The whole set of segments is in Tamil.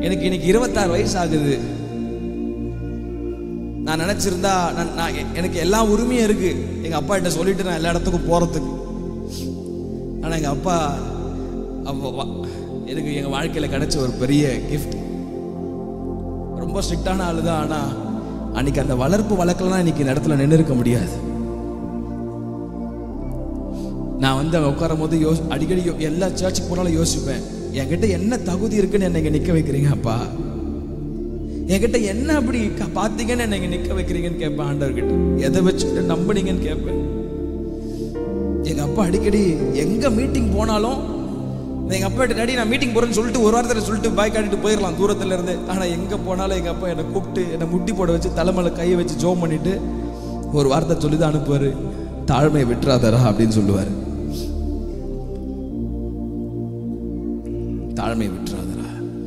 எனக்கு இன்னைக்கு இருபத்தாறு வயசு ஆகுது நான் நினைச்சிருந்தா நான் நான் எ- எனக்கு எல்லா உரிமையும் இருக்கு எங்க அப்பா கிட்ட சொல்லிட்டு நான் எல்லா இடத்துக்கும் போறதுக்கு ஆனா எங்க அப்பா அப்ப வா- எனக்கு எங்க வாழ்க்கையில கிடைச்ச ஒரு பெரிய கிஃப்ட் ரொம்ப ஸ்ட்ரிக்டான ஆளு தான் ஆனா அன்னைக்கு அந்த வளர்ப்பு வழக்கெல்லாம் இன்னைக்கு இந்த இடத்துல நின்று இருக்க முடியாது நான் வந்து அங்க உட்காரும் போது யோ அடிக்கடி யோ- எல்லா சர்ச்சுக்கு போனாலும் யோசிப்பேன் என்கிட்ட என்ன தகுதி இருக்குன்னு என்னை இங்க நிக்க வைக்கிறீங்க அப்பா என்கிட்ட என்ன அப்படி க- பாத்தீங்கன்னு என்னை இங்க நிக்க வைக்கிறீங்கன்னு கேட்பேன் ஆண்டவர்கிட்ட எதை வச்சுட்டு நம்புனீங்கன்னு கேட்பேன் எங்க அப்பா அடிக்கடி எங்க மீட்டிங் போனாலும் எங்க அப்பா கிட்ட டாடி நான் மீட்டிங் போறேன்னு சொல்லிட்டு ஒரு வாரத்தில் சொல்லிட்டு பாய் காட்டிட்டு போயிடலாம் தூரத்துல இருந்து ஆனா எங்க போனாலும் எங்க அப்பா என்னை கூப்பிட்டு என்னை முட்டி போட வச்சு தலைமையில கையை வச்சு ஜோம் பண்ணிட்டு ஒரு வார்த்தை சொல்லி தான் அனுப்புவாரு தாழ்மையை விட்டுறாதரா அப்படின்னு சொல்லுவாரு தாழ்மையை விட்டுறாதரா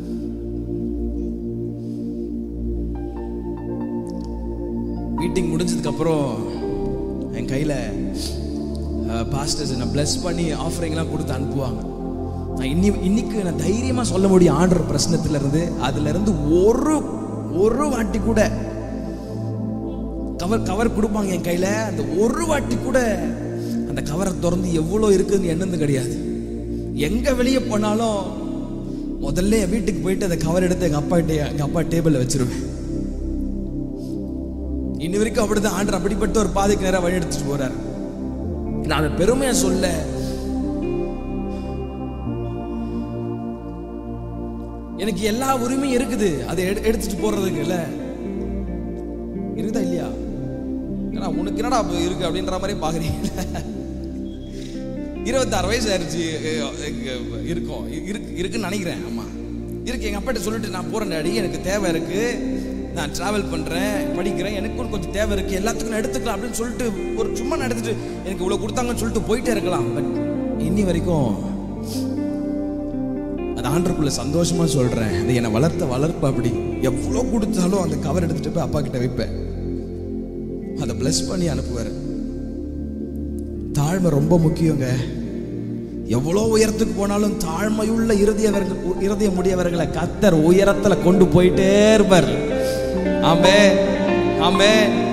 மீட்டிங் முடிஞ்சதுக்கு அப்புறம் என் கையில பாஸ்டர்ஸ் என்னை பிளஸ் பண்ணி ஆஃபரிங்லாம் கொடுத்து அனுப்புவாங்க நான் இன்னி இன்னைக்கு நான் தைரியமா சொல்ல முடியும் ஆண்டர் பிரச்சனத்துல இருந்து அதுல இருந்து ஒரு ஒரு வாட்டி கூட கவர் கவர் கொடுப்பாங்க என் கையில அந்த ஒரு வாட்டி கூட அந்த கவரை திறந்து எவ்வளோ இருக்குதுன்னு எண்ணது கிடையாது எங்க வெளியே போனாலும் முதல்ல என் வீட்டுக்கு போயிட்டு அந்த கவர் எடுத்து எங்க அப்பா கிட்ட எங்க அப்பா டேபிள்ல வச்சிருவேன் இன்னி வரைக்கும் அப்படிதான் ஆண்டர் அப்படிப்பட்ட ஒரு பாதைக்கு நேரம் வழி எடுத்துட்டு போறாரு நான் அதை பெருமையா சொல்ல எனக்கு எல்லா உரிமையும் இருக்குது அதை எடு- எடுத்துட்டு போறதுக்கு இல்ல இருக்குதா இல்லையா ஏன்னா உனக்கு என்னடா அப்ப இருக்கு அப்படின்ற மாதிரி பாக்குறீங்க இருபத்தாறு வயசு ஆயிடுச்சு அஹ், அஹ், இருக்கும் இருக்கு இருக்குன்னு நினைக்கிறேன் ஆமா இருக்கு எங்க அப்பாட்ட சொல்லிட்டு நான் போறேன் டாடி எனக்கு தேவை இருக்கு நான் டிராவல் பண்றேன் படிக்கிறேன் எனக்கும் கொஞ்சம் தேவை இருக்கு எல்லாத்துக்கும் நான் எடுத்துக்கலாம் அப்படின்னு சொல்லிட்டு ஒரு சும்மா நான் எடுத்துட்டு எனக்கு இவ்வளவு கொடுத்தாங்கன்னு சொல்லிட்டு போயிட்டே இருக்கலாம் பட் இன்னி வரைக்கும் அது ஆண்டருக்குள்ள சந்தோஷமா சொல்றேன் அது என்னை வளர்த்த வளர்ப்பு அப்படி எவ்வளோ கொடுத்தாலும் அந்த கவர் எடுத்துட்டு போய் அப்பா கிட்ட வைப்பேன் அதை bless பண்ணி அனுப்புவார் தாழ்மை ரொம்ப முக்கியங்க எவ்வளோ உயரத்துக்கு போனாலும் தாழ்மையுள்ள இருதயவர்கள் இருதய முடியவர்களை கத்தர் உயரத்துல கொண்டு போயிட்டே இருப்பார் ஆமே ஆமே